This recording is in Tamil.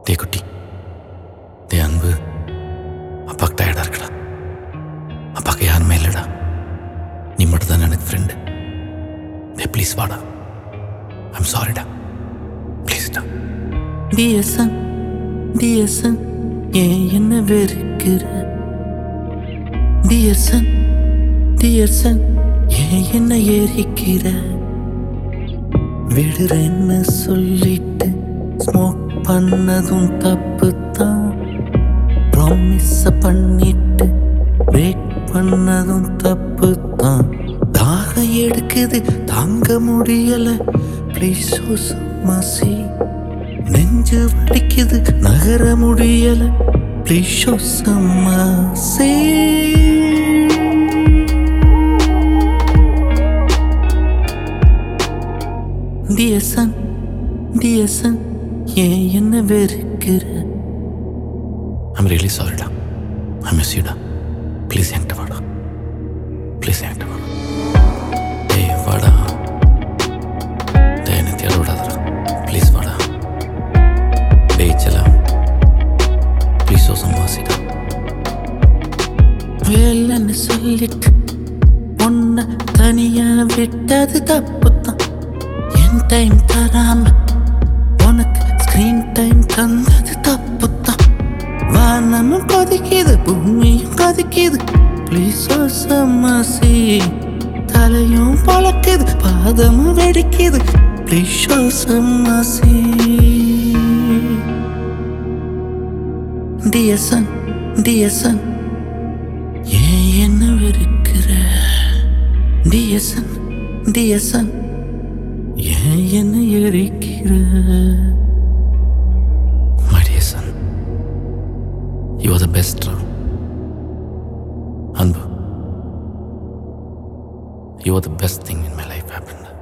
டே குட்டி டே அன்பு அப்பாக்கு டயர்டாக இருக்குடா அப்பாக்கு யாருமே இல்லைடா நீ மட்டும் தான் எனக்கு ஃப்ரெண்டு டே ப்ளீஸ் வாடா ஐம் சாரிடா ப்ளீஸ்டா டிஎஸ்என் டிஎஸ்என் ஏன் என்ன வெறுக்கிற டிஎஸ்என் டிஎஸ்என் ஏன் என்ன எரிக்கிற விடுறேன்னு சொல்லிட்டு ஸ்மோக் பண்ணதும் தப்பு தான் ப்ராமிஸ் பண்ணிட்டு பிரேக் பண்ணதும் தப்பு தான் தாக எடுக்குது தாங்க முடியல ப்ளீஸ் மசி நெஞ்சு வலிக்குது நகர முடியல ப்ளீஸ் சம்மாசி டிஎஸ்என் டிஎஸ்என் ஏன் என்ன வெறுக்கிற ஐம் ரியலி சாரிடா ஐ மிஸ் யூடா ப்ளீஸ் என்கிட்ட வாடா ப்ளீஸ் என்கிட்ட வாடா டேய் வாடா டேய் என்னை தேட விடாதடா ப்ளீஸ் வாடா டேய் செல்லாம் ப்ளீஸ் ஓ சம்மாசிடா வேலைன்னு சொல்லிட்டு உன்னை தனியா விட்டது தப்பு தான் என் டைம் தராம உனக்கு ஸ்கிரீன் டைம் தந்தது தப்பு தான் வானமும் கொதிக்குது பூமியும் கொதிக்குது ப்ளீஸ் சமசி தலையும் பழக்குது பாதமும் வெடிக்குது ப்ளீஸ் சமசி டிஎஸ்என் டிஎஸ்என் ஏன் என்ன வெறுக்கிற டிஎஸ்என் டிஎஸ்என் ஏன் என்ன எரிக்கிற My dear son, you are the best. Ram. Anbu, you are the best thing in my life happened.